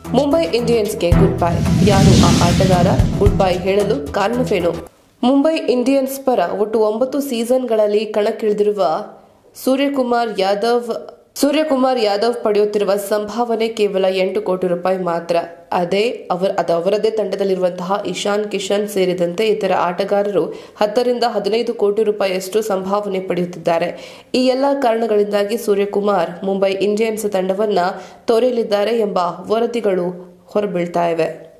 Mumbai ಇಂಡಿಯನ್ಸ್ಗೆ good bye ಯಾರು ಆ ಆಟಗಾರ ಗುಡ್ ಬೈ ಹೇಳಲು ಕಾರಣವೇನು ಮುಂಬೈ ಇಂಡಿಯನ್ಸ್ ಪರ ಒಟ್ಟು ಒಂಬತ್ತು ಸೀಸನ್ಗಳಲ್ಲಿ ಕಣಕ್ಕಿಳಿದಿರುವ ಸೂರ್ಯಕುಮಾರ್ ಯಾದವ್ ಸೂರ್ಯಕುಮಾರ್ ಯಾದವ್ ಪಡೆಯುತ್ತಿರುವ ಸಂಭಾವನೆ ಕೇವಲ ಎಂಟು ಕೋಟಿ ರೂಪಾಯಿ ಮಾತ್ರ ಅದೇ ಅವರ ಅದು ಅವರದೇ ತಂಡದಲ್ಲಿರುವಂತಹ ಇಶಾನ್ ಕಿಶನ್ ಸೇರಿದಂತೆ ಇತರ ಆಟಗಾರರು ಹತ್ತರಿಂದ ಹದಿನೈದು ಕೋಟಿ ರೂಪಾಯಿಯಷ್ಟು ಸಂಭಾವನೆ ಪಡೆಯುತ್ತಿದ್ದಾರೆ ಈ ಎಲ್ಲ ಕಾರಣಗಳಿಂದಾಗಿ ಸೂರ್ಯಕುಮಾರ್ ಮುಂಬೈ ಇಂಡಿಯನ್ಸ್ ತಂಡವನ್ನ ತೊರೆಯಲಿದ್ದಾರೆ ಎಂಬ ವರದಿಗಳು ಹೊರಬೀಳ್ತಾ ಇವೆ